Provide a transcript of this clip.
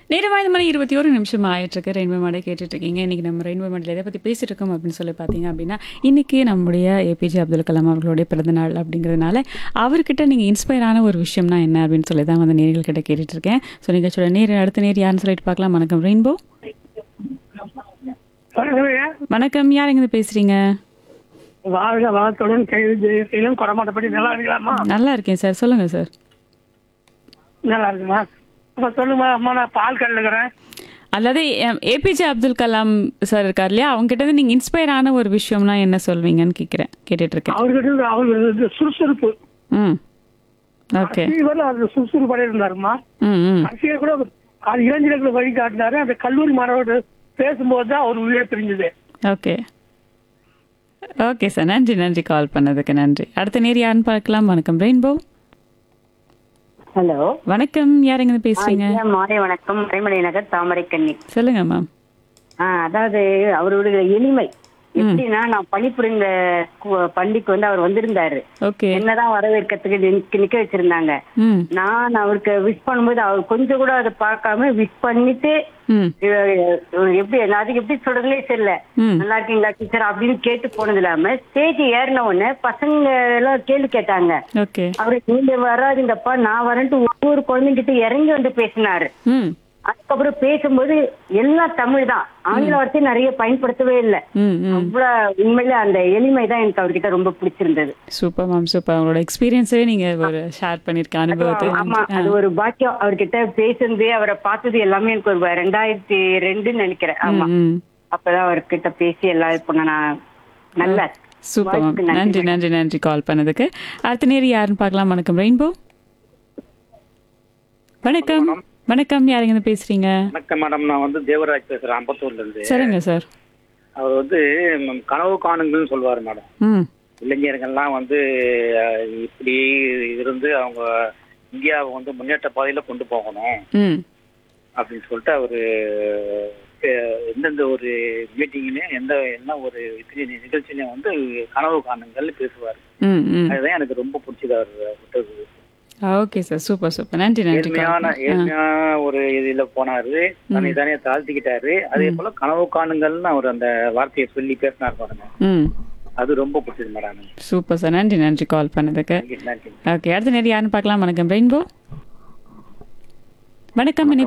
நேரம் ஐந்து மணி இருபத்தி ஒரு நிமிஷம் ஆயிட்டிருக்கு ரெயின்போ மாடை கேட்டுட்டு இருக்கீங்க இன்னைக்கு நம்ம ரெயின்போ மாடல் எதை பற்றி பேசிட்டு இருக்கோம் அப்படின்னு சொல்லி பார்த்தீங்க அப்படின்னா இன்னைக்கு நம்முடைய ஏபிஜே அப்துல் கலாம் அவர்களுடைய பிறந்தநாள் அப்படிங்கிறதுனால அவர்கிட்ட நீங்கள் இன்ஸ்பயர் ஆன ஒரு விஷயம்னா என்ன அப்படின்னு சொல்லி தான் வந்து நேர்கள் கிட்ட கேட்டுட்டு இருக்கேன் ஸோ நிகழ்ச்சியோட நேர் அடுத்த நேர் யாருன்னு சொல்லிட்டு பார்க்கலாம் வணக்கம் ரெயின்போ வணக்கங்க. வணக்கம் யார் எங்க பேசுறீங்க வாழ்க வளத்துடன் கைது ஜெயத்திலும் கொடமாட்டப்படி நல்லா இருக்கலாமா நல்லா இருக்கேன் சார் சொல்லுங்க சார் நல்லா இருக்குமா அப்ப சொல்லுமா அம்மா நான் பால் கல்லுக்கிறேன் அதாவது ஏபிஜே அப்துல் கலாம் சார் இருக்கார் இல்லையா அவங்க கிட்ட இருந்து நீங்கள் இன்ஸ்பயர் ஆன ஒரு விஷயம்னா என்ன சொல்வீங்கன்னு கேட்குறேன் கேட்டுட்டு இருக்கேன் அவர்கிட்ட இருந்து அவருக்கு சுறுசுறுப்பு ம் ஓகே கடைசி அவர் சுறுசுறுப்படை இருந்தாருமா ம் ம் கடைசியில் கூட அது இளைஞர்களை வழி காட்டினாரு அந்த கல்லூரி மாணவரோடு பேசும்போது தான் அவர் உயிரை பிரிஞ்சது ஓகே ஓகே சார் நன்றி நன்றி கால் பண்ணதுக்கு நன்றி அடுத்த நேர் யாருன்னு பார்க்கலாம் வணக்கம் ரெயின்போ ஹலோ வணக்கம் யார் எங்க பேசுறீங்க ஐயா, மாலை வணக்கம் மறைமலை நகர் தாமரைக்கண்ணி சொல்லுங்க மேம் ஆ, அதாவது அவருடைய எளிமை எப்படின்னா நான் பணிபுரிந்த கு- பள்ளிக்கு வந்து அவர் வந்திருந்தாரு ஓகே என்னதான் வரவேற்கிறதுக்கு நிக்க- நிக்க வச்சிருந்தாங்க ம் நான் அவருக்கு விஷ் பண்ணும்போது அவர் கொஞ்சம் கூட அதை பார்க்காம விஷ் பண்ணிட்டு ம் இவ- எப்படி நான் அதுக்கு எப்படி சொல்றதுலே தெரியல ம் நல்லா இருக்கீங்களா டீச்சர் அப்படின்னு கேட்டு போனது இல்லாம ஸ்டேஜ் ஏறின உடனே பசங்க எல்லாம் கேள்வி கேட்டாங்க ஓகே அவரு நீங்க வராதுங்கப்பா நான் வரேன்ட்டு ஒவ்வொரு குழந்தைங்கிட்ட இறங்கி வந்து பேசினாரு ம் அதுக்கப்புறம் பேசும்போது எல்லாம் தமிழ் தான் ஆங்கில வார்த்தை நிறைய பயன்படுத்தவே இல்லை ம் ம் அவ்வளவு உண்மையில அந்த எளிமை தான் எனக்கு அவர்கிட்ட ரொம்ப பிடிச்சிருந்தது சூப்பர் மேம் சூப்பர் உங்களோட எக்ஸ்பீரியன்ஸே நீங்க ஒரு ஷேர் பண்ணிருக்க அனுபவத்தை ஆமா அது ஒரு பாக்கியம் அவர்கிட்ட பேசுனது அவரை பார்த்தது எல்லாமே எனக்கு ஒரு ரெண்டாயிரத்தி ரெண்டுன்னு நினைக்கிறேன் ஆமா ம், ம் அப்பதான் அவர்கிட்ட பேசி எல்லாம் இது பண்ண நான் நல்ல சூப்பர் மேம் வாய்ப்புக்கு நன்றி நன்றி நன்றி கால் பண்ணதுக்கு அடுத்த நேர் யாருன்னு பார்க்கலாம் வணக்கம் ரெயின்போ வணக்கம் வணக்கம் யார் எங்க பேசுறீங்க வணக்கம் மேடம் நான் வந்து தேவராஜ் பேசுறேன் அம்பத்தூர்ல இருந்து சரிங்க சார் அவர் வந்து ம், கனவு காணுங்கள்னு சொல்லுவார் மேடம் ம் இளைஞர்கள்லாம் வந்து அஹ், இப்படி இருந்து அவங்க இந்தியாவை வந்து முன்னேற்ற பாதையில கொண்டு போகணும் ம் அப்படின்னு சொல்லிட்டு அவரு அஹ், எந்தெந்த ஒரு மீட்டிங்லயும் எந்த என்ன ஒரு இது நிகழ்ச்சியிலையும் வந்து கனவு காணுங்கள் பேசுவார் ம் ம் அதுதான் எனக்கு ரொம்ப பிடிச்சது அவர் விட்டது ஓகே சார் சூப்பர் சூப்பர் நன்றி நன்றி call ஏழ்மையான பண்ண- ஆ. ஏழ்மையான ஒரு இதுல போனாரு தன்னை தானே தாழ்த்திக்கிட்டாரு அதே போல கனவு காணுங்கள்னு அவர் அந்த வார்த்தையை சொல்லி பேசினார் பாருங்க ம் அது ரொம்ப பிடிச்சது மேடம் சூப்பர் சார் நன்றி நன்றி கால் பண்ணதுக்கு நன்றி ஓகே அடுத்த நேரம் யாருன்னு பார்க்கலாம் வணக்கம் ரெயின்போ வணக்கம் இனி